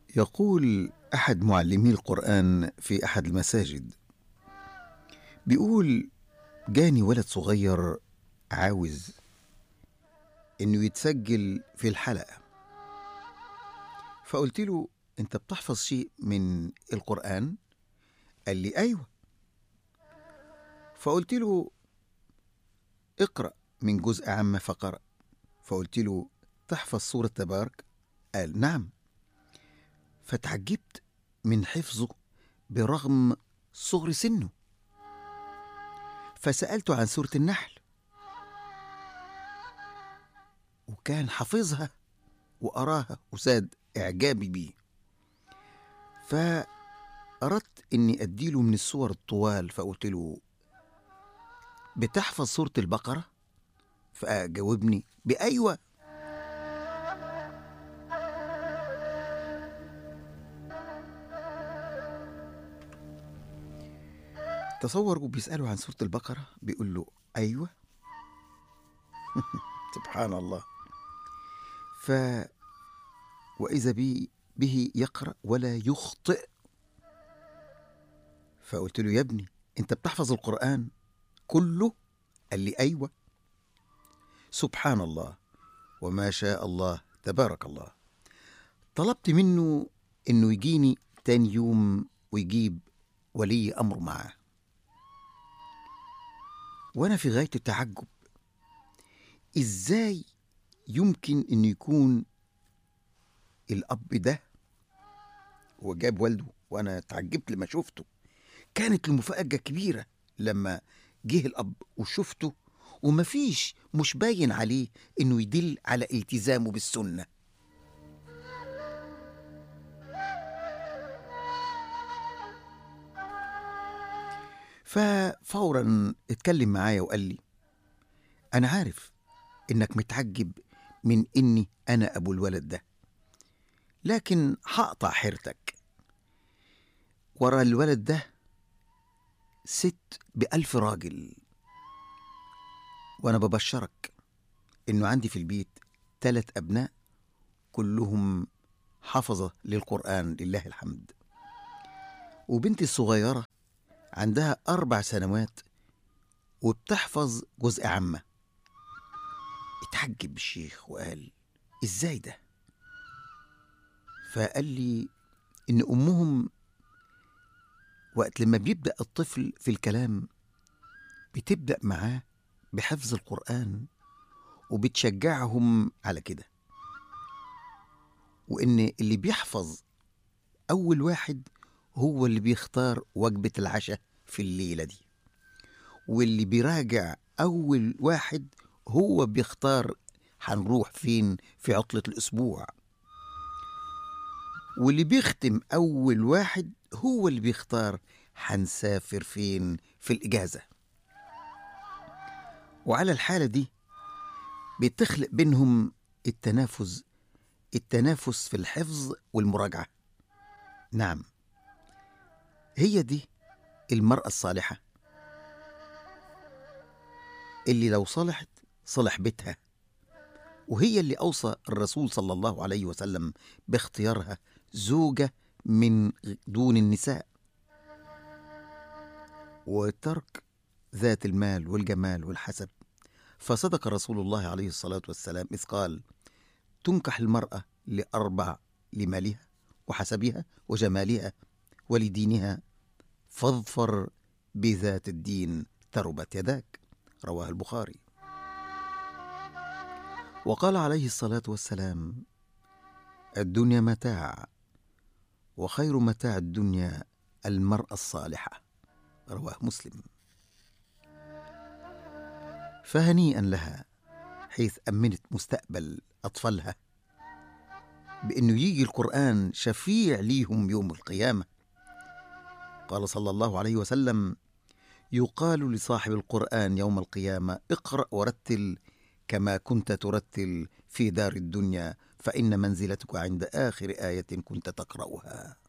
يقول احد معلمي القران في احد المساجد بيقول جاني ولد صغير عاوز انه يتسجل في الحلقه فقلت له انت بتحفظ شيء من القران قال لي ايوه فقلت له اقرا من جزء عامه فقرأ فقلت له تحفظ سوره تبارك قال نعم فتعجبت من حفظه برغم صغر سنه فسألته عن سورة النحل وكان حافظها وأراها وساد إعجابي بيه فأردت إني أديله من الصور الطوال فقلت له بتحفظ سورة البقرة؟ فجاوبني بأيوة تصوروا بيسألوا عن سورة البقرة بيقول له أيوة سبحان الله ف وإذا بي به يقرأ ولا يخطئ فقلت له يا ابني أنت بتحفظ القرآن كله قال لي أيوة سبحان الله وما شاء الله تبارك الله طلبت منه انه يجيني تاني يوم ويجيب ولي امر معاه وانا في غايه التعجب ازاي يمكن انه يكون الاب ده هو جاب والده وانا تعجبت لما شفته كانت المفاجاه كبيره لما جه الاب وشفته ومفيش مش باين عليه انه يدل على التزامه بالسنه ففورا اتكلم معايا وقال لي انا عارف انك متعجب من اني انا ابو الولد ده لكن هقطع حيرتك ورا الولد ده ست بألف راجل وأنا ببشرك إنه عندي في البيت تلات أبناء كلهم حفظة للقرآن لله الحمد وبنتي الصغيرة عندها أربع سنوات وبتحفظ جزء عامة اتعجب الشيخ وقال إزاي ده فقال لي إن أمهم وقت لما بيبدأ الطفل في الكلام بتبدأ معاه بحفظ القرآن وبتشجعهم على كده وإن اللي بيحفظ أول واحد هو اللي بيختار وجبة العشاء في الليلة دي واللي بيراجع أول واحد هو بيختار هنروح فين في عطلة الأسبوع واللي بيختم أول واحد هو اللي بيختار هنسافر فين في الإجازة وعلى الحالة دي بتخلق بينهم التنافس التنافس في الحفظ والمراجعة نعم هي دي المرأة الصالحة اللي لو صلحت صلح بيتها وهي اللي أوصى الرسول صلى الله عليه وسلم باختيارها زوجة من دون النساء وترك ذات المال والجمال والحسب فصدق رسول الله عليه الصلاة والسلام إذ قال تنكح المرأة لأربع لمالها وحسبها وجمالها ولدينها فاظفر بذات الدين تربت يداك رواه البخاري وقال عليه الصلاة والسلام الدنيا متاع وخير متاع الدنيا المرأة الصالحة رواه مسلم فهنيئا لها حيث أمنت مستقبل أطفالها بأنه يجي القرآن شفيع ليهم يوم القيامة قال صلى الله عليه وسلم يقال لصاحب القرآن يوم القيامة اقرأ ورتل كما كنت ترتل في دار الدنيا فإن منزلتك عند آخر آية كنت تقرأها